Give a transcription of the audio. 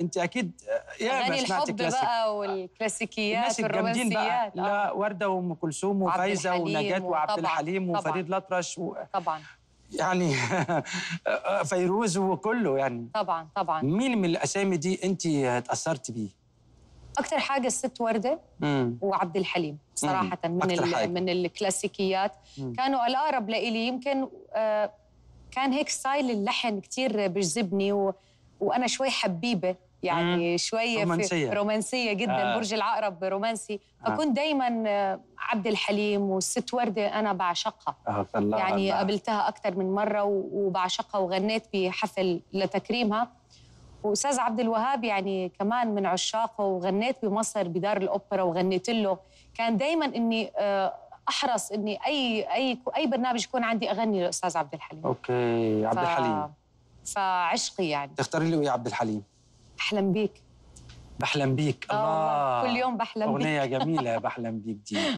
انت اكيد يا اغاني ما سمعت الحب كلاسيك بقى والكلاسيكيات الناس الجامدين بقى والرومانسيات لا آه. ورده وام كلثوم وعبد وفايزه الحليم ونجاة وعبد وطبعاً، الحليم طبعاً. وفريد الأطرش و... طبعا يعني فيروز وكله يعني طبعا طبعا مين من الاسامي دي انت تاثرت بيه؟ اكثر حاجه الست ورده امم وعبد الحليم صراحه من أكتر حاجة. ال- من الكلاسيكيات كانوا الاقرب لإلي يمكن آه، كان هيك ستايل اللحن كتير بيجذبني و... وانا شوي حبيبه يعني شويه رومانسية. في رومانسيه جدا آه. برج العقرب رومانسي آه. فكنت دايما آه، عبد الحليم والست ورده انا بعشقها اه الله يعني الله. قابلتها أكثر من مرة و- وبعشقها وغنيت بحفل لتكريمها وأستاذ عبد الوهاب يعني كمان من عشاقه وغنيت بمصر بدار الأوبرا وغنيت له كان دايما إني آه، أحرص إني أي أي أي برنامج يكون عندي أغني للأستاذ عبد الحليم اوكي عبد ف- الحليم فعشقي يعني تختاري له ايه عبد الحليم؟ أحلم بيك بحلم بيك آه والله، الله كل يوم بحلم بيك اغنيه جميله بحلم بيك دي